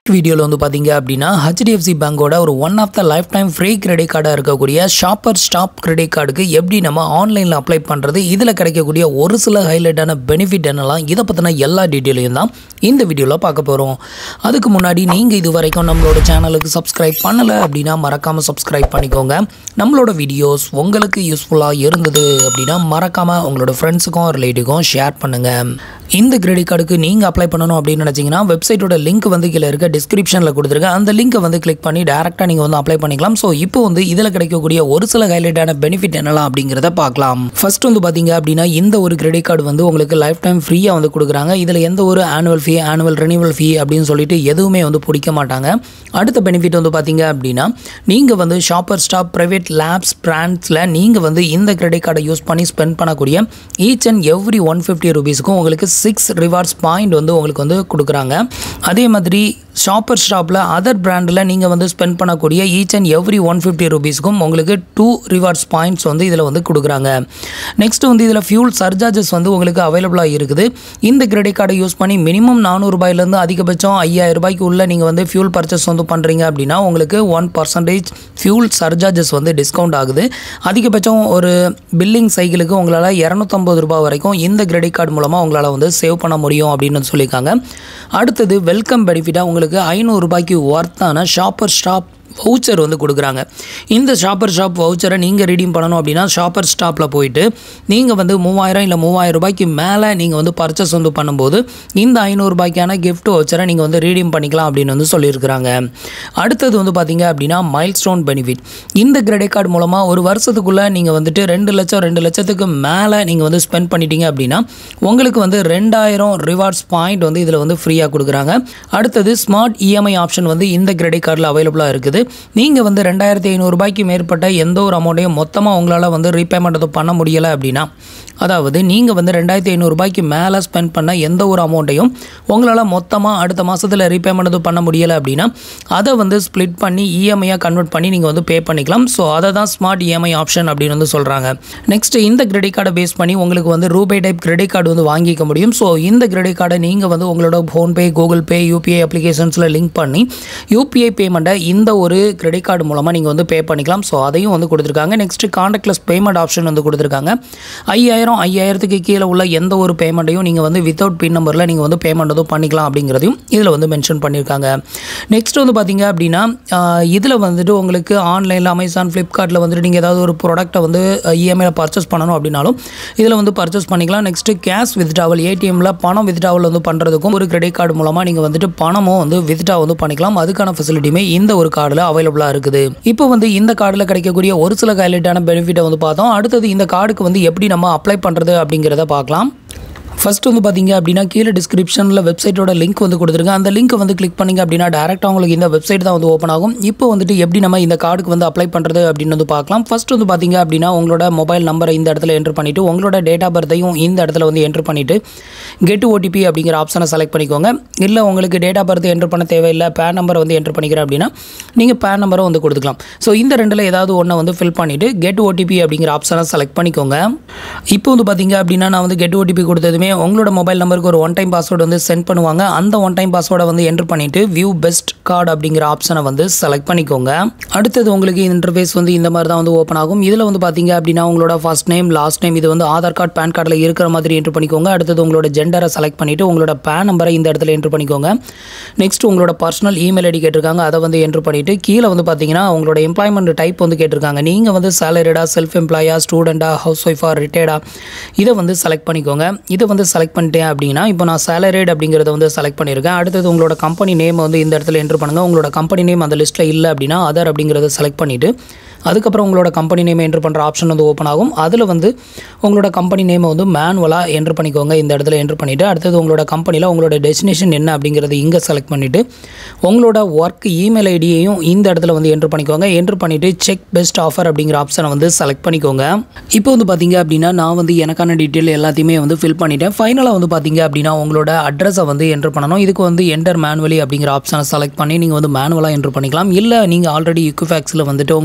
last வீடியோவில் வந்து பார்த்தீங்க அப்படின்னா ஹெச்டிஎஃப்சி பேங்கோட ஒரு one of the lifetime free credit கார்டாக இருக்கக்கூடிய ஷாப்பர் ஸ்டாப் கிரெடிட் கார்டுக்கு எப்படி நம்ம ஆன்லைனில் அப்ளை பண்ணுறது இதில் கிடைக்கக்கூடிய ஒரு சில ஹைலைட்டான பெனிஃபிட் என்னலாம் இதை பற்றின எல்லா டீட்டெயிலையும் தான் இந்த வீடியோவில் பார்க்க போகிறோம் அதுக்கு முன்னாடி நீங்கள் இது வரைக்கும் நம்மளோட சேனலுக்கு சப்ஸ்கிரைப் பண்ணலை அப்படின்னா மறக்காமல் சப்ஸ்கிரைப் பண்ணிக்கோங்க நம்மளோட வீடியோஸ் உங்களுக்கு யூஸ்ஃபுல்லாக இருந்தது அப்படின்னா மறக்காமல் உங்களோட ஃப்ரெண்ட்ஸுக்கும் ரிலேட்டிவ்க்கும் ஷேர் பண்ணுங்கள் இந்த கிரெடிட் கார்டுக்கு நீங்கள் அப்ளை பண்ணணும் அப்படின்னு நினச்சிங்கன்னா வெப்சைட்டோட லிங்க் வந்து கீழே இருக்க டிஸ்கிரிப்ஷனில் கொடுத்துருக்கேன் அந்த லிங்கை வந்து கிளிக் பண்ணி டேரெக்டாக நீங்கள் வந்து அப்ளை பண்ணிக்கலாம் ஸோ இப்போ வந்து இதில் கிடைக்கக்கூடிய ஒரு சில ஹைலைட்டான பெனிஃபிட் என்னலாம் அப்படிங்கிறத பார்க்கலாம் ஃபர்ஸ்ட் வந்து பார்த்தீங்க அப்படின்னா இந்த ஒரு கிரெடிட் கார்டு வந்து உங்களுக்கு லைஃப் டைம் ஃப்ரீயாக வந்து கொடுக்குறாங்க இதில் எந்த ஒரு annual fee annual renewal fee அப்படின்னு சொல்லிட்டு எதுவுமே வந்து பிடிக்க மாட்டாங்க அடுத்த பெனிஃபிட் வந்து பார்த்தீங்க அப்படின்னா நீங்கள் வந்து ஷாப்பர் ஸ்டாப் ப்ரைவேட் லேப்ஸ் பிராண்ட்ஸில் நீங்கள் வந்து இந்த கிரெடிட் கார்டை யூஸ் பண்ணி ஸ்பெண்ட் பண்ணக்கூடிய each and every one fifty ருபீஸுக்கும் உங்களுக்கு சிக்ஸ் ரிவார்ட்ஸ் பாயிண்ட் வந்து உங்களுக்கு வந்து கொடுக்குறாங்க அதே மாதிரி ஷாப்பர் ஷாப்பில் அதர் பிராண்டில் நீங்கள் வந்து ஸ்பெண்ட் பண்ணக்கூடிய each and every one fifty ருபீஸ்க்கும் உங்களுக்கு டூ ரிவார்ட்ஸ் பாயிண்ட்ஸ் வந்து இதில் வந்து கொடுக்குறாங்க நெக்ஸ்ட் வந்து இதில் ஃபியூல் சர்ஜார்ஜஸ் வந்து உங்களுக்கு அவைலபிளாக இருக்குது இந்த கிரெடிட் கார்டை யூஸ் பண்ணி மினிமம் நானூறுபாயிலேருந்து அதிகபட்சம் ஐயாயிரம் ரூபாய்க்கு உள்ள நீங்கள் வந்து ஃபியூல் பர்ச்சேஸ் வந்து பண்ணுறீங்க அப்படின்னா உங்களுக்கு ஒன் பர்சன்டேஜ் ஃபியூல் சர்ஜார்ஜஸ் வந்து டிஸ்கவுண்ட் ஆகுது அதிகபட்சம் ஒரு பில்லிங் சைக்கிளுக்கு உங்களால் இரநூத்தம்பது ரூபாய் வரைக்கும் இந்த கிரெடிட் கார்டு மூலமாக உங்களால் வந்து சேவ் பண்ண முடியும் அப்படின்னு சொல்லியிருக்காங்க அடுத்தது வெல்கம் பெனிஃபிட்டாக உங்களுக்கு ஐநூறுரூபாய்க்கு ஒர்த்தான ஷாப்பர் ஸ்டாப் வவுச்சர் வந்து கொடுக்குறாங்க இந்த ஷாப்பர் ஷாப் வவுச்சரை நீங்கள் ரீடீம் பண்ணணும் அப்படின்னா ஷாப்பர் ஸ்டாப்பில் போயிட்டு நீங்கள் வந்து மூவாயிரம் இல்லை மூவாயிரம் ரூபாய்க்கு மேலே நீங்கள் வந்து பர்ச்சேஸ் வந்து பண்ணும்போது இந்த ஐநூறுரூபாய்க்கான கிஃப்ட் வவுச்சரை நீங்கள் வந்து ரீடீம் பண்ணிக்கலாம் அப்படின்னு வந்து சொல்லியிருக்கிறாங்க அடுத்தது வந்து பார்த்தீங்க அப்படின்னா மைல் ஸ்டோன் பெனிஃபிட் இந்த கிரெடிட் கார்டு மூலமாக ஒரு வருஷத்துக்குள்ளே நீங்கள் வந்துட்டு ரெண்டு லட்சம் ரெண்டு லட்சத்துக்கு மேலே நீங்கள் வந்து ஸ்பெண்ட் பண்ணிட்டீங்க அப்படின்னா உங்களுக்கு வந்து ரெண்டாயிரம் ரிவார்ட்ஸ் பாயிண்ட் வந்து இதில் வந்து ஃப்ரீயாக கொடுக்குறாங்க அடுத்தது ஸ்மார்ட் இஎம்ஐ ஆப்ஷன் வந்து இந்த கிரெடிட் கார்டில் அவைலபிளாக இருக்குது நீங்கள் வந்து ரெண்டாயிரத்தி ஐநூறுரூபாய்க்கு மேற்பட்ட எந்த ஒரு அமௌண்ட்டையும் மொத்தமாக உங்களால் வந்து ரீபேமெண்ட் எதுவும் பண்ண முடியலை அப்படின்னா அதாவது நீங்கள் வந்து ரெண்டாயிரத்தி ஐநூறுரூபாய்க்கு மேலே ஸ்பெண்ட் பண்ண எந்த ஒரு அமௌண்ட்டையும் உங்களால் மொத்தமாக அடுத்த மாதத்தில் ரீபேமெண்ட் எதுவும் பண்ண முடியலை அப்படின்னா அதை வந்து ஸ்ப்ளிட் பண்ணி இஎம்ஐயாக கன்வெர்ட் பண்ணி நீங்கள் வந்து பே பண்ணிக்கலாம் ஸோ அதை தான் ஸ்மார்ட் இஎம்ஐ ஆப்ஷன் அப்படின்னு வந்து சொல்கிறாங்க நெக்ஸ்ட் இந்த கிரெடிட் கார்டை பேஸ் பண்ணி உங்களுக்கு வந்து ரூபே டைப் கிரெடிட் கார்டு வந்து வாங்கிக்க முடியும் ஸோ இந்த கிரெடிட் கார்டை நீங்கள் வந்து உங்களோட ஃபோன்பே கூகுள் பே யூபிஐ அப்ளிகேஷன்ஸில் லிங்க் பண்ணி யூபிஐ பேமெண்ட்டை இந்த ஒரு கிரெடிட் கார்டு மூலமாக நீங்கள் வந்து பே பண்ணிக்கலாம் ஸோ அதையும் வந்து கொடுத்துருக்காங்க நெக்ஸ்ட் கான்டாக்ட்லெஸ் பேமெண்ட் ஆப்ஷன் வந்து கொடுத்துருக்காங்க ஐயாயிரம் ஐயாயிரத்துக்கு கீழே உள்ள எந்த ஒரு பேமெண்ட்டையும் நீங்கள் வந்து வித்தவுட் பின் நம்பரில் நீங்கள் வந்து பேமெண்ட் எதுவும் பண்ணிக்கலாம் அப்படிங்கிறதையும் இதில் வந்து மென்ஷன் பண்ணியிருக்காங்க நெக்ஸ்ட் வந்து பார்த்தீங்க அப்படின்னா இதில் வந்துட்டு உங்களுக்கு ஆன்லைனில் அமேசான் ஃப்ளிப்கார்ட்டில் வந்துட்டு நீங்கள் ஏதாவது ஒரு ப்ராடக்ட்டை வந்து இஎம்ஐயில் பர்ச்சேஸ் பண்ணணும் அப்படின்னாலும் இதில் வந்து பர்ச்சேஸ் பண்ணிக்கலாம் நெக்ஸ்ட்டு கேஷ் வித்ட்ராவல் ஏடிஎம்மில் பணம் வித்ட்ராவல் வந்து பண்ணுறதுக்கும் ஒரு கிரெடிட் கார்டு மூலமாக நீங்கள் வந்துட்டு பணமும் வந்து வித்ட்ரா வந்து பண்ணிக்கலாம் அதுக்கான ஃபெசிலிட்டியுமே இந்த ஒரு கார்டில் அவைலபிளாக இருக்குது இப்போ வந்து இந்த கார்டில் கிடைக்கக்கூடிய ஒரு சில ஹைலைட்டான பெனிஃபிட்டை வந்து பார்த்தோம் அடுத்தது இந்த கார்டுக்கு வந்து எப்படி நம்ம அப்ளை பண்ணுறது அப்படிங்கிறத பார்க்கலாம் ஃபர்ஸ்ட் வந்து பார்த்தீங்க அப்படின்னா கீழே டிஸ்கிரிப்ஷனில் வெப்சைட்டோட லிங்க் வந்து கொடுத்துருங்க அந்த லிங்க் வந்து கிளிக் பண்ணிங்க அப்படின்னா டேரெக்டாக உங்களுக்கு இந்த வெப்சைட் தான் வந்து ஓப்பன் ஆகும் இப்போ வந்துட்டு எப்படி நம்ம இந்த கார்டுக்கு வந்து அப்ளை பண்ணுறது அப்படின்னு வந்து பார்க்கலாம் ஃபர்ஸ்ட் வந்து பார்த்தீங்க அப்படின்னா உங்களோட மொபைல் நம்பரை இந்த இடத்துல என்ட்ரு பண்ணிவிட்டு உங்களோட டேட் ஆஃப் பர்த்தையும் இந்த இடத்துல வந்து என்ட்ரு பண்ணிவிட்டு கெட் ஓடிபி அப்படிங்கிற ஆப்ஷனை செலக்ட் பண்ணிக்கோங்க இல்லை உங்களுக்கு டேட் ஆஃப் பர்த் என்ட்ரு பண்ண தேவையில்லை பேன் நம்பரை வந்து என்ட்ரு பண்ணிக்கிறேன் அப்படின்னா நீங்கள் பேன் நம்பரை வந்து கொடுத்துக்கலாம் ஸோ இந்த ரெண்டில் ஏதாவது ஒன்றை வந்து ஃபில் பண்ணிவிட்டு கெட் ஓடிபி அப்படிங்கிற ஆப்ஷனை செலக்ட் பண்ணிக்கோங்க இப்போ வந்து பார்த்தீங்க அப்படின்னா நான் வந்து கெட் ஓடிபி கொடுத்ததுமே உங்களோட மொபைல் நம்பருக்கு ஒரு ஒன் டைம் பாஸ்வேர்டு வந்து சென்ட் பண்ணுவாங்க அந்த ஒன் டைம் பாஸ்வேர்டை வந்து என்ட்ரு பண்ணிவிட்டு வியூ பெஸ்ட் கார்டு அப்படிங்கிற ஆப்ஷனை வந்து செலக்ட் பண்ணிக்கோங்க அடுத்தது உங்களுக்கு இன்டர்ஃபேஸ் வந்து இந்த மாதிரி தான் வந்து ஓப்பன் ஆகும் இதில் வந்து பார்த்தீங்க அப்படின்னா உங்களோட ஃபர்ஸ்ட் நேம் லாஸ்ட் நேம் இது வந்து ஆதார் கார்டு பேன் கார்டில் இருக்கிற மாதிரி என்ட்ரு பண்ணிக்கோங்க அடுத்தது உங்களோட ஜெண்டரை செலக்ட் பண்ணிவிட்டு உங்களோட பேன் நம்பரை இந்த இடத்துல என்ட்ரு பண்ணிக்கோங்க நெக்ஸ்ட் உங்களோட பர்சனல் இமெயில் ஐடி கேட்டிருக்காங்க அதை வந்து என்ட்ரு பண்ணிவிட்டு கீழே வந்து பார்த்தீங்கன்னா உங்களோட எம்ப்ளாய்மெண்ட் டைப் வந்து கேட்டிருக்காங்க நீங்கள் வந்து சேலரிடா செல்ஃப் எம்ப்ளாயா ஸ்டூடெண்டா ஹவுஸ் ஒய்ஃபா ரிட்டையர்டா இதை வந்து செலக்ட் பண்ணிக்கோங்க இதை வந்து செலக்ட் பண்ணிட்டேன் அப்படின்னா இப்போ நான் சேலரிட் அப்படிங்கிறத வந்து செலக்ட் பண்ணியிருக்கேன் அடுத்தது உங்களோட கம்பெனி நேம் வந்து இந்த இடத்துல என்ட்ரு பண்ணுங்கள் உங்களோட கம்பெனி நேம் அந்த லிஸ்ட்டில் இல்லை அப்படின்னா அதர் அப்படிங்கிறத செலக்ட் பண்ணிவிட்டு அதுக்கப்புறம் உங்களோட கம்பெனி நேம் என்ட்ரு பண்ணுற ஆப்ஷன் வந்து ஓப்பன் ஆகும் அதில் வந்து உங்களோட கம்பெனி நேமை வந்து மேனுவலாக என்ட்ரு பண்ணிக்கோங்க இந்த இடத்துல என்ட்ரு பண்ணிவிட்டு அடுத்தது உங்களோட கம்பெனியில் உங்களோட டெஸ்டினேஷன் என்ன அப்படிங்கிறத இங்கே செலக்ட் பண்ணிவிட்டு உங்களோட ஒர்க் இமெயில் ஐடியையும் இந்த இடத்துல வந்து என்ட்ரு பண்ணிக்கோங்க என்ட்ரு பண்ணிவிட்டு செக் பெஸ்ட் ஆஃபர் அப்படிங்கிற ஆப்ஷனை வந்து செலக்ட் பண்ணிக்கோங்க இப்போ வந்து பார்த்தீங்க அப்படின்னா நான் வந்து எனக்கான டீட்டெயில் எல்லாத்தையுமே வந்து ஃபில் பண்ணிட்டேன் ஃபைனலாக வந்து பார்த்தீங்க அப்படின்னா உங்களோட அட்ரஸை வந்து என்ட்ரு பண்ணணும் இதுக்கு வந்து என்டர் மேனுவலி அப்படிங்கிற ஆப்ஷனை செலக்ட் பண்ணி நீங்கள் வந்து மேனுவலாக என்ட்ரு பண்ணிக்கலாம் இல்லை நீங்கள் ஆல்ரெடி யூக்குஃபேக்ஸில் வந்துட்டு உங்களோட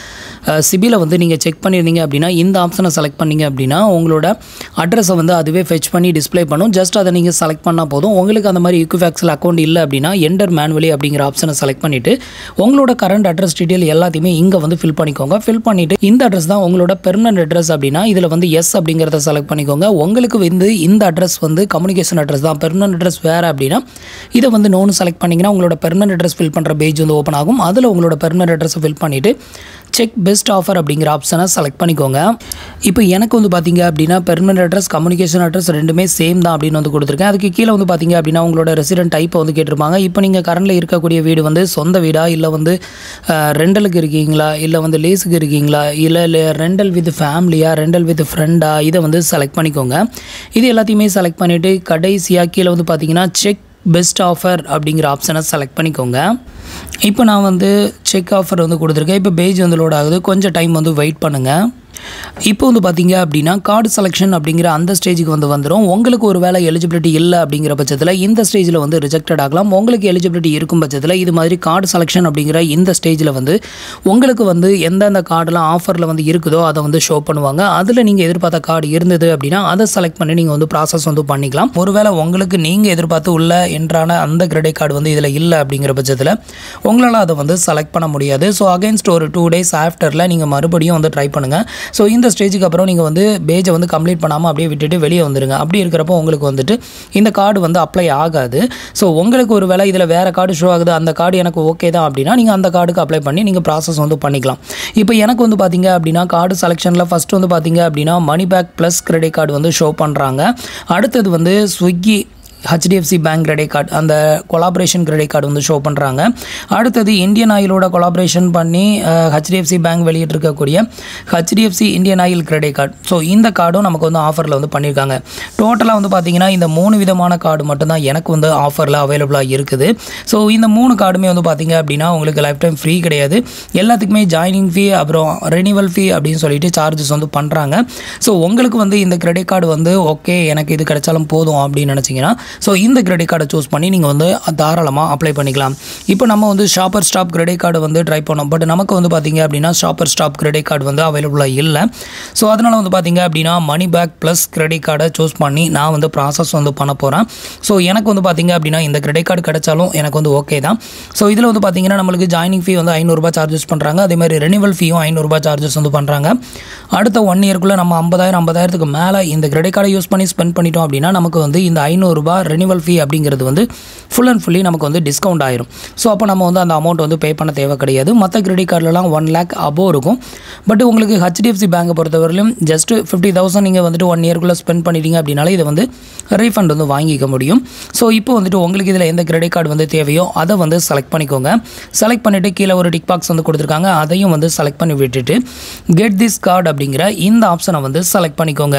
சிபிலை வந்து நீங்கள் செக் பண்ணியிருந்தீங்க அப்படின்னா இந்த ஆப்ஷனை செலக்ட் பண்ணீங்க அப்படின்னா உங்களோட அட்ரஸை வந்து அதுவே ஃபெச் பண்ணி டிஸ்ப்ளே பண்ணும் ஜஸ்ட் அதை நீங்கள் செலக்ட் பண்ணால் போதும் உங்களுக்கு அந்த மாதிரி ஈக்குஃபேக்ஸில் அக்கௌண்ட் இல்லை அப்படின்னா என்டர் மேனுவலி அப்படிங்கிற ஆப்ஷனை செலக்ட் பண்ணிவிட்டு உங்களோட கரண்ட் அட்ரஸ் டீட்டெயில் எல்லாத்தையுமே இங்கே வந்து ஃபில் பண்ணிக்கோங்க ஃபில் பண்ணிவிட்டு இந்த அட்ரஸ் தான் உங்களோட பெர்மனன்ட் அட்ரஸ் அப்படின்னா இதில் வந்து எஸ் அப்படிங்கிறத செலக்ட் பண்ணிக்கோங்க உங்களுக்கு வந்து இந்த அட்ரஸ் வந்து கம்யூனிகேஷன் அட்ரஸ் தான் பெர்மனன்ட் அட்ரஸ் வேறு அப்படின்னா இதை வந்து நோன்னு செலக்ட் பண்ணிங்கன்னா உங்களோட பெர்மனன்ட் அட்ரஸ் ஃபில் பண்ணுற பேஜ் வந்து ஓப்பன் ஆகும் அதில் உங்களோட பெர்மனன்ட் அட்ரஸை ஃபில் பண்ணிவிட்டு செக் பெஸ்ட் ஆஃபர் அப்படிங்கிற ஆப்ஷனை செலக்ட் பண்ணிக்கோங்க இப்போ எனக்கு வந்து பார்த்தீங்க அப்படின்னா பெர்மனன்ட் அட்ரஸ் கம்யூனிகேஷன் அட்ரஸ் ரெண்டுமே சேம் தான் அப்படின்னு வந்து கொடுத்துருக்கேன் அதுக்கு கீழே வந்து பார்த்தீங்க அப்படின்னா உங்களோட ரெசிடென்ட் டைப்பை வந்து கேட்டிருப்பாங்க இப்போ நீங்கள் கரண்டில் இருக்கக்கூடிய வீடு வந்து சொந்த வீடா இல்லை வந்து ரெண்டலுக்கு இருக்கீங்களா இல்லை வந்து லீஸுக்கு இருக்கீங்களா இல்லை இல்லை ரெண்டல் வித் ஃபேமிலியா ரெண்டல் வித் ஃப்ரெண்டா இதை வந்து செலக்ட் பண்ணிக்கோங்க இது எல்லாத்தையுமே செலக்ட் பண்ணிவிட்டு கடைசியாக கீழே வந்து பார்த்தீங்கன்னா செக் பெஸ்ட் ஆஃபர் அப்படிங்கிற ஆப்ஷனை செலக்ட் பண்ணிக்கோங்க இப்போ நான் வந்து செக் ஆஃபர் வந்து கொடுத்துருக்கேன் இப்போ பேஜ் வந்து லோட் ஆகுது கொஞ்சம் டைம் வந்து வெயிட் பண்ணுங்கள் இப்போ வந்து பார்த்தீங்க அப்படின்னா கார்டு செலெக்ஷன் அப்படிங்கிற அந்த ஸ்டேஜுக்கு வந்து வந்துடும் உங்களுக்கு ஒரு வேலை எலிஜிபிலிட்டி இல்லை அப்படிங்கிற பட்சத்தில் இந்த ஸ்டேஜில் வந்து ரிஜெக்டட் ஆகலாம் உங்களுக்கு எலிஜிபிலிட்டி இருக்கும் பட்சத்தில் இது மாதிரி கார்டு செலெக்ஷன் அப்படிங்கிற இந்த ஸ்டேஜில் வந்து உங்களுக்கு வந்து எந்தெந்த கார்டெலாம் ஆஃபரில் வந்து இருக்குதோ அதை வந்து ஷோ பண்ணுவாங்க அதில் நீங்கள் எதிர்பார்த்த கார்டு இருந்தது அப்படின்னா அதை செலக்ட் பண்ணி நீங்கள் வந்து ப்ராசஸ் வந்து பண்ணிக்கலாம் ஒருவேளை உங்களுக்கு நீங்கள் எதிர்பார்த்து உள்ள என்றான அந்த கிரெடிட் கார்டு வந்து இதில் இல்லை அப்படிங்கிற பட்சத்தில் உங்களால் அதை வந்து செலக்ட் பண்ண முடியாது ஸோ அகைன்ஸ்ட் ஒரு டூ டேஸ் ஆஃப்டரில் நீங்கள் மறுபடியும் வந்து ட்ரை பண்ணுங்கள் ஸோ இந்த ஸ்டேஜுக்கு அப்புறம் நீங்கள் வந்து பேஜை வந்து கம்ப்ளீட் பண்ணாமல் அப்படியே விட்டுட்டு வெளியே வந்துருங்க அப்படி இருக்கிறப்போ உங்களுக்கு வந்துட்டு இந்த கார்டு வந்து அப்ளை ஆகாது ஸோ உங்களுக்கு ஒரு வேளை இதில் வேறு கார்டு ஷோ ஆகுது அந்த கார்டு எனக்கு ஓகே தான் அப்படின்னா நீங்கள் அந்த கார்டுக்கு அப்ளை பண்ணி நீங்கள் ப்ராசஸ் வந்து பண்ணிக்கலாம் இப்போ எனக்கு வந்து பார்த்தீங்க அப்படின்னா கார்டு செலெக்ஷனில் ஃபஸ்ட்டு வந்து பார்த்தீங்க அப்படின்னா money back plus credit card வந்து ஷோ பண்ணுறாங்க அடுத்தது வந்து Swiggy HDFC bank credit card அந்த கொலாபரேஷன் கிரெடிட் கார்டு வந்து ஷோ பண்ணுறாங்க அடுத்தது இந்தியன் ஆயிலோட கொலாபரேஷன் பண்ணி ஹெச்டிஎஃப்சி பேங்க் வெளியிட்டிருக்கக்கூடிய HDFC Indian Oil credit card so இந்த கார்டும் நமக்கு வந்து ஆஃபரில் வந்து பண்ணியிருக்காங்க டோட்டலாக வந்து பார்த்தீங்கன்னா இந்த மூணு விதமான கார்டு மட்டும்தான் எனக்கு வந்து ஆஃபரில் அவைலபிளாக இருக்குது ஸோ இந்த மூணு கார்டுமே வந்து பார்த்தீங்க அப்படின்னா உங்களுக்கு லைஃப் டைம் ஃப்ரீ கிடையாது எல்லாத்துக்குமே ஜாயினிங் ஃபீ அப்புறம் ரெனிவல் ஃபீ அப்படின்னு சொல்லிட்டு சார்ஜஸ் வந்து பண்ணுறாங்க ஸோ உங்களுக்கு வந்து இந்த கிரெடிட் கார்டு வந்து ஓகே எனக்கு இது கிடைச்சாலும் போதும் அப்படின்னு நினச்சிங்கன்னா ஸோ இந்த கிரெடிட் கார்டை சூஸ் பண்ணி நீங்கள் வந்து தாராளமாக அப்ளை பண்ணிக்கலாம் இப்போ நம்ம வந்து ஷாப்பர் ஸ்டாப் கிரெடிட் கார்டு வந்து ட்ரை பண்ணோம் பட் நமக்கு வந்து பார்த்தீங்க அப்படின்னா ஷாப்பர் ஸ்டாப் கிரெடிட் கார்டு வந்து அவைலபிளாக இல்லை ஸோ அதனால் வந்து பார்த்தீங்க அப்படின்னா மணி பேக் ப்ளஸ் கிரெடிட் கார்டை சூஸ் பண்ணி நான் வந்து ப்ராசஸ் வந்து பண்ண போகிறேன் ஸோ எனக்கு வந்து பார்த்தீங்க அப்படின்னா இந்த கிரெடிட் கார்டு கிடைச்சாலும் எனக்கு வந்து ஓகே தான் ஸோ இதில் வந்து பார்த்தீங்கன்னா நம்மளுக்கு ஜாயினிங் ஃபீ வந்து ஐநூறுரூபா சார்ஜஸ் பண்ணுறாங்க அதே மாதிரி ரெனிவல் ஃபீயும் ஐநூறுரூபா சார்ஜஸ் வந்து பண்ணுறாங்க அடுத்த ஒன் இயர்க்குள்ளே நம்ம ஐம்பதாயிரம் ஐம்பதாயிரத்துக்கு மேலே இந்த கிரெடிட் கார்டை யூஸ் பண்ணி ஸ்பெண்ட் பண்ணிட்டோம் அப்படின்னா நமக்கு வந்து இந்த ஐநூறுரூபா ரெனிவல் ஃபீ அப்படிங்கிறது வந்து ஃபுல் அண்ட் ஃபுல்லி நமக்கு வந்து டிஸ்கவுண்ட் ஆயிரும் ஸோ அப்போ நம்ம வந்து அந்த அமௌண்ட் வந்து பே பண்ண தேவை கிடையாது மற்ற கிரெடிட் கார்டிலலாம் ஒன் லேக் அபோவ் இருக்கும் பட் உங்களுக்கு ஹெச்டிஎஃப்சி பேங்கை பொறுத்தவரையிலும் ஜஸ்ட் ஃபிஃப்டி தௌசண்ட் நீங்கள் வந்துட்டு ஒன் இயர்க்குள்ளே ஸ்பெண்ட் பண்ணிட்டீங்க அப்படின்னாலே இதை வந்து ரீஃபண்ட் வந்து வாங்கிக்க முடியும் ஸோ இப்போ வந்துட்டு உங்களுக்கு இதில் எந்த கிரெடிட் கார்டு வந்து தேவையோ அதை வந்து செலக்ட் பண்ணிக்கோங்க செலக்ட் பண்ணிவிட்டு கீழே ஒரு டிக் பாக்ஸ் வந்து கொடுத்துருக்காங்க அதையும் வந்து செலக்ட் பண்ணி விட்டுட்டு கெட் திஸ் கார்டு அப்படிங்கிற இந்த ஆப்ஷனை வந்து செலக்ட் பண்ணிக்கோங்க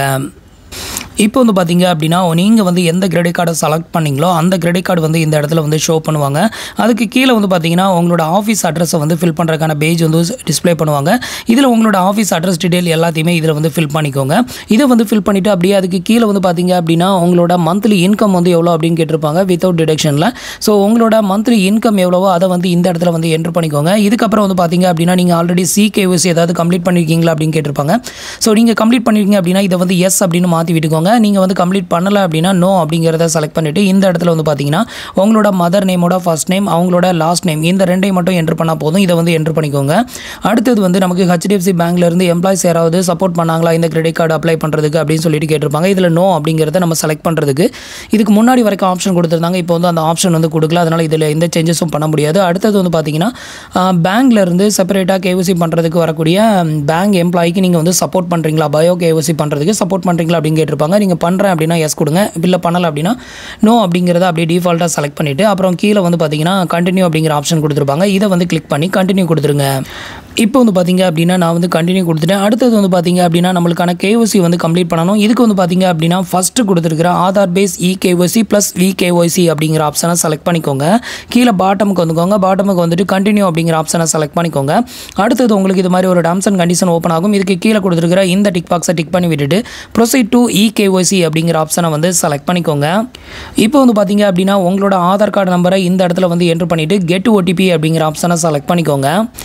இப்போ வந்து பார்த்தீங்க அப்படின்னா நீங்கள் வந்து எந்த கிரெடிட் கார்டை செலக்ட் பண்ணீங்களோ அந்த கிரெடிட் கார்டு வந்து இந்த இடத்துல வந்து ஷோ பண்ணுவாங்க அதுக்கு கீழே வந்து பார்த்தீங்கன்னா உங்களோட ஆஃபீஸ் அட்ரஸை வந்து ஃபில் பண்ணுறதுக்கான பேஜ் வந்து டிஸ்ப்ளே பண்ணுவாங்க இதில் உங்களோட ஆஃபீஸ் அட்ரஸ் டீட்டெயில் எல்லாத்தையுமே இதில் வந்து ஃபில் பண்ணிக்கோங்க இதை வந்து ஃபில் பண்ணிவிட்டு அப்படியே அதுக்கு கீழே வந்து பார்த்தீங்க அப்படின்னா உங்களோட மந்த்லி இன்கம் வந்து எவ்வளோ அப்படின்னு கேட்டிருப்பாங்க வித்தவுட் டிடக்ஷனில் ஸோ உங்களோட மந்த்லி இன்கம் எவ்வளவோ அதை வந்து இந்த இடத்துல வந்து என்ட்ரு பண்ணிக்கோங்க இதுக்கப்புறம் வந்து பார்த்தீங்க அப்படின்னா நீங்கள் ஆல்ரெடி சிகேஓசி ஏதாவது கம்ப்ளீட் பண்ணியிருக்கீங்களா அப்படின்னு கேட்டிருப்பாங்க ஸோ நீங்கள் கம்ப்ளீட் பண்ணியிருக்கீங்க அப்படின்னா இதை வந்து எஸ் அப்படின்னு மாற்றி விட்டுக்கோங்க நீங்கள் வந்து கம்ப்ளீட் பண்ணலை அப்படின்னா நோ அப்படிங்கிறத செலக்ட் பண்ணிவிட்டு இந்த இடத்துல வந்து பார்த்தீங்கன்னா உங்களோட மதர் நேமோட ஃபர்ஸ்ட் நேம் அவங்களோட லாஸ்ட் நேம் இந்த ரெண்டையும் மட்டும் என்ட்ரு பண்ணால் போதும் இதை வந்து என்ட்ரு பண்ணிக்கோங்க அடுத்தது வந்து நமக்கு ஹெச்டிஎஃப்சி பேங்க்லேருந்து எம்ப்ளாய்ஸ் யாராவது சப்போர்ட் பண்ணாங்களா இந்த கிரெடிட் கார்டு அப்ளை பண்ணுறதுக்கு அப்படின்னு சொல்லிட்டு கேட்டிருப்பாங்க இதில் நோ அப்படிங்கிறத நம்ம செலக்ட் பண்ணுறதுக்கு இதுக்கு முன்னாடி வரைக்கும் ஆப்ஷன் கொடுத்துருந்தாங்க இப்போ வந்து அந்த ஆப்ஷன் வந்து கொடுக்கல அதனால் இதில் எந்த சேஞ்சஸும் பண்ண முடியாது அடுத்தது வந்து பார்த்தீங்கன்னா பேங்க்லேருந்து செப்பரேட்டாக கேஓசி பண்ணுறதுக்கு வரக்கூடிய பேங்க் எம்ப்ளாய்க்கு நீங்கள் வந்து சப்போர்ட் பண்ணுறீங்களா பயோ கேஓசி பண்ணுறதுக்கு சப்போர்ட் பண்ணுறீங்களா அப்படின்னு கேட்டிருப்பாங்க நீங்கள் பண்ணுறேன் அப்படின்னா எஸ் கொடுங்க இல்லை பண்ணலை அப்படின்னா நோ அப்படிங்கிறத அப்படியே டிஃபால்ட்டாக செலக்ட் பண்ணிவிட்டு அப்புறம் கீழே வந்து பார்த்தீங்கன்னா கண்டினியூ அப்படிங்கிற ஆப்ஷன் கொடுத்துருப்பாங்க இதை வந்து கிளிக் பண்ணி கண்டினியூ கொடுத்துருங்க இப்போ வந்து பார்த்தீங்க அப்படின்னா நான் வந்து கண்டினியூ கொடுத்துட்டேன் அடுத்தது வந்து பார்த்தீங்க அப்படின்னா நம்மளுக்கான கேஒசி வந்து கம்ப்ளீட் பண்ணணும் இதுக்கு வந்து பார்த்தீங்க அப்படின்னா ஃபஸ்ட்டு கொடுத்துருக்கிற Aadhaar base e KYC plus V KYC அப்படிங்கிற ஆப்ஷனை செலக்ட் பண்ணிக்கோங்க கீழே பாட்டமுக்கு வந்துக்கோங்க பாட்டமுக்கு வந்துட்டு கண்டினியூ அப்படிங்கிற ஆப்ஷனை செலக்ட் பண்ணிக்கோங்க அடுத்தது உங்களுக்கு இது மாதிரி ஒரு டேர்ம்ஸ் அண்ட் கண்டிஷன் ஓப்பன் ஆகும் இதுக்கு கீழே கொடுத்துருக்கிற இந்த டிக் பாக்ஸை டிக் பண்ணி விட்டுட்டு ப்ரொசீட் டு இ கேஒசி அப்படிங்கிற ஆப்ஷனை வந்து செலக்ட் பண்ணிக்கோங்க இப்போ வந்து பார்த்தீங்க அப்படின்னா உங்களோட ஆதார் கார்டு நம்பரை இந்த இடத்துல வந்து என்ட்ரு பண்ணிவிட்டு கெட் ஓடிபி அப்படிங்கிற ஆப்ஷனை செலக்ட் பண்ணிக்கோங்க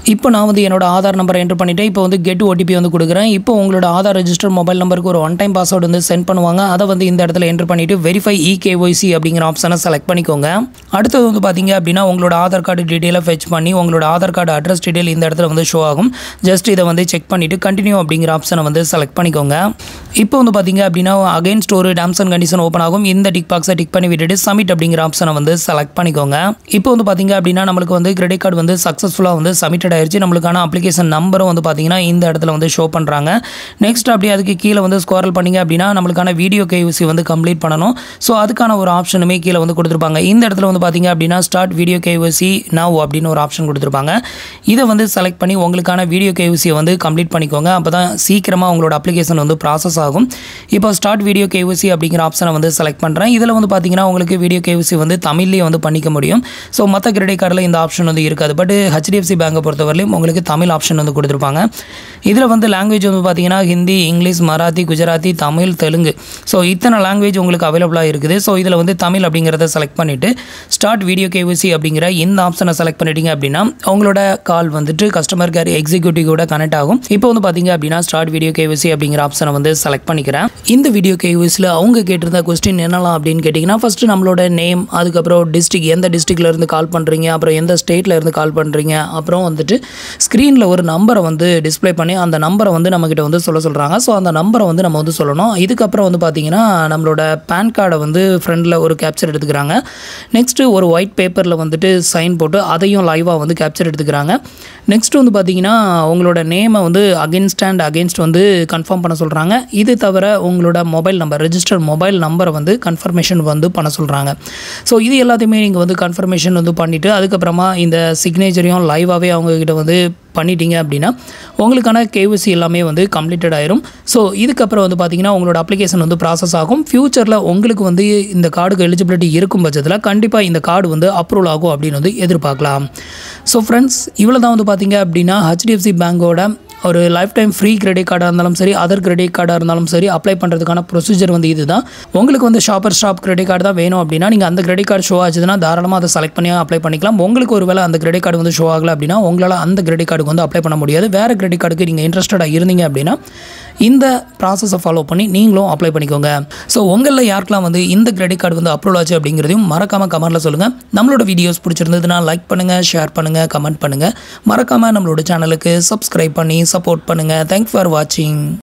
இப்போ நான் வந்து என்னோட ஆதார் நம்பரை என்டர் பண்ணிவிட்டேன் இப்போ வந்து கெட் ஓடிபி வந்து கொடுக்குறேன் இப்போ உங்களோட ஆதார் ரெஜிஸ்டர் மொபைல் நம்பருக்கு ஒரு ஒன் டைம் பாஸ்வேர்டு வந்து சென்ட் பண்ணுவாங்க அதை வந்து இந்த இடத்துல என்டர் பண்ணிவிட்டு வெரிஃபை இகேஒய்சி அப்படிங்கிற ஆப்ஷனை செலக்ட் பண்ணிக்கோங்க அடுத்தது வந்து பார்த்தீங்க அப்படின்னா உங்களோட ஆதார் கார்டு டீட்டெயிலை ஃபெச் பண்ணி உங்களோட ஆதார் கார்டு அட்ரஸ் டீட்டெயில் இந்த இடத்துல வந்து ஷோ ஆகும் ஜஸ்ட் இதை வந்து செக் பண்ணிவிட்டு கண்டினியூ அப்படிங்கிற ஆப்ஷனை வந்து செலக்ட் பண்ணிக்கோங்க இப்போ வந்து பார்த்தீங்க அப்படின்னா அகைன்ஸ்ட் ஒரு டேர்ம்ஸ் அண்ட் கண்டிஷன் ஓப்பன் ஆகும் இந்த டிக் பாக்ஸை டிக் பண்ணி விட்டுட்டு சப்மிட் அப்படிங்கிற ஆப்ஷனை வந்து செலக்ட் பண்ணிக்கோங்க இப்போ வந்து பார்த்தீங்க அப்படின்னா நம்மளுக்கு வந்து கிரெடிட் கார்டு வந்து சக்ஸஸ்ஃபுல்லாக வந்து சப்மிட்டட் ஆயிருச்சு நம்மளுக்கான அப்ளிகேஷன் நம்பரும் வந்து பார்த்தீங்கன்னா இந்த இடத்துல வந்து ஷோ பண்ணுறாங்க நெக்ஸ்ட் அப்படியே அதுக்கு கீழே வந்து ஸ்கோரல் பண்ணிங்க அப்படின்னா நம்மளுக்கான வீடியோ கேவிசி வந்து கம்ப்ளீட் பண்ணணும் ஸோ அதுக்கான ஒரு ஆப்ஷனுமே கீழே வந்து கொடுத்துருப்பாங்க இந்த இடத்துல வந்து பார்த்தீங்க அப்படின்னா ஸ்டார்ட் வீடியோ கேவிசி நவ் அப்படின்னு ஒரு ஆப்ஷன் கொடுத்துருப்பாங்க இதை வந்து செலக்ட் பண்ணி உங்களுக்கான வீடியோ கேவிசியை வந்து கம்ப்ளீட் பண்ணிக்கோங்க அப்போ தான் சீக்கிரமாக உங்களோட அப்ளிகேஷன் வந்து ப்ராசஸ் ஆகும் இப்போ ஸ்டார்ட் வீடியோ கேவிசி அப்படிங்கிற ஆப்ஷனை வந்து செலக்ட் பண்ணுறேன் இதில் வந்து பார்த்தீங்கன்னா உங்களுக்கு வீடியோ கேவிசி வந்து தமிழ்லேயே வந்து பண்ணிக்க முடியும் ஸோ மற்ற கிரெடிட் கார்டில் இந்த ஆப்ஷன் வந்து இருக்காது பட் ஹெச்டிஎஃப்சி பேங்கை பொறுத்தவரையிலும் உங்களுக்கு தமிழ் ஆப்ஷன் வந்து கொடுத்துருப்பாங்க இதில் வந்து லாங்குவேஜ் வந்து பார்த்தீங்கன்னா ஹிந்தி இங்கிலீஷ் மராத்தி குஜராத்தி தமிழ் தெலுங்கு ஸோ இத்தனை லாங்குவேஜ் உங்களுக்கு அவைலபிளாக இருக்குது ஸோ இதில் வந்து தமிழ் அப்படிங்கிறத செலக்ட் பண்ணிவிட்டு ஸ்டார்ட் வீடியோ கேவிசி அப்படிங்கிற இந்த ஆப்ஷனை செலக்ட் பண்ணிட்டீங்க அப்படின்னா உங்களோட கால் வந்துட்டு கஸ்டமர் கேர் எக்ஸிக்யூட்டிவ் கூட கனெக்ட் ஆகும் இப்போ வந்து பார்த்தீங்க அப்படின்னா ஸ்டார்ட் வீடியோ கேவிசி அப்படிங்கிற ஆப்ஷனை வந்து செலக்ட் பண்ணிக்கிறேன் இந்த வீடியோ கேவிஸில் அவங்க கேட்டிருந்த கொஸ்டின் என்னலாம் அப்படின்னு கேட்டிங்கன்னா ஃபஸ்ட்டு நம்மளோட நேம் அதுக்கப்புறம் டிஸ்ட்ரிக் எந்த டிஸ்ட்ரிக்ட்ல இருந்து கால் பண்ணுறீங்க அப்புறம் எந்த ஸ்டேட்டில் இருந்து கால் பண்ணுறீங்க அப்புறம் வந்துட்டு ஸ்க்ரீனில் ஒரு நம்பரை வந்து டிஸ்ப்ளே பண்ணி அந்த நம்பரை வந்து நம்மக்கிட்ட வந்து சொல்ல சொல்கிறாங்க ஸோ அந்த நம்பரை வந்து நம்ம வந்து சொல்லணும் இதுக்கப்புறம் வந்து பார்த்தீங்கன்னா நம்மளோட பேன் கார்டை வந்து ஃப்ரண்டில் ஒரு கேப்சர் எடுத்துக்கிறாங்க நெக்ஸ்ட்டு ஒரு ஒயிட் பேப்பரில் வந்துட்டு சைன் போட்டு அதையும் லைவாக வந்து கேப்சர் எடுத்துக்கிறாங்க நெக்ஸ்ட் வந்து பார்த்தீங்கன்னா உங்களோட நேமை வந்து அகென்ஸ்ட் அண்ட் அகென்ஸ்ட் வந்து கன்ஃபார்ம் பண்ண சொல்கிறாங்க இது தவிர உங்களோட மொபைல் நம்பர் ரெஜிஸ்டர் மொபைல் நம்பரை வந்து கன்ஃபர்மேஷன் வந்து பண்ண சொல்கிறாங்க ஸோ இது எல்லாத்தையுமே நீங்கள் வந்து கன்ஃபர்மேஷன் வந்து பண்ணிவிட்டு அதுக்கப்புறமா இந்த சிக்னேச்சரையும் லைவாகவே அவங்கக்கிட்ட வந்து பண்ணிட்டீங்க அப்படின்னா உங்களுக்கான கேவிசி எல்லாமே வந்து கம்ப்ளீட்டட் ஆயிரும் ஸோ இதுக்கப்புறம் வந்து பார்த்தீங்கன்னா உங்களோட அப்ளிகேஷன் வந்து ப்ராசஸ் ஆகும் ஃப்யூச்சரில் உங்களுக்கு வந்து இந்த கார்டுக்கு எலிஜிபிலிட்டி இருக்கும் பட்சத்தில் கண்டிப்பாக இந்த கார்டு வந்து அப்ரூவல் ஆகும் அப்படின்னு வந்து எதிர்பார்க்கலாம் ஸோ ஃப்ரெண்ட்ஸ் இவ்வளோ தான் வந்து பார்த்தீங்க அப்படின்னா ஹெச்டிஎஃப்சி பேங்கோட ஒரு லைஃப் டைம் ஃப்ரீ கிரெடிட் கார்டாக இருந்தாலும் சரி அதர் கிரெடிட் கார்டாக இருந்தாலும் சரி அப்ளை பண்ணுறதுக்கான ப்ரொசீஜர் வந்து இதுதான் உங்களுக்கு வந்து ஷாப்பர் ஸ்டாப் கிரெடிட் கார்டு தான் வேணும் அப்படின்னா நீங்கள் அந்த கிரெடிட் கார்டு ஷோ ஆச்சுன்னா தாராளமாக அதை செலக்ட் பண்ணி அப்ளை பண்ணிக்கலாம் உங்களுக்கு ஒரு வேளை அந்த கிரெடிட் கார்டு வந்து ஷோ ஆகலை அப்படின்னா உங்களால் அந்த கிரெடிட் கார்டுக்கு வந்து அப்ளை பண்ண முடியாது வேறு கிரெடிட் கார்டுக்கு நீங்கள் இன்ட்ரெஸ்டடாக இருந்தீங்க அப்படின்னா இந்த ப்ராசஸை ஃபாலோ பண்ணி நீங்களும் அப்ளை பண்ணிக்கோங்க ஸோ உங்களில் யாருக்கெல்லாம் வந்து இந்த கிரெடிட் கார்டு வந்து அப்ரூவல் ஆச்சு அப்படிங்கிறதையும் மறக்காமல் கமெண்ட்டில் சொல்லுங்கள் நம்மளோட வீடியோஸ் பிடிச்சிருந்ததுன்னா லைக் பண்ணுங்கள் ஷேர் பண்ணுங்கள் கமெண்ட் பண்ணுங்கள் மறக்காமல் நம்மளோட சேனலுக்கு சப்ஸ்கிரைப் பண்ணி சப்போர்ட் பண்ணுங்கள் தேங்க்ஸ் ஃபார் வாட்சிங்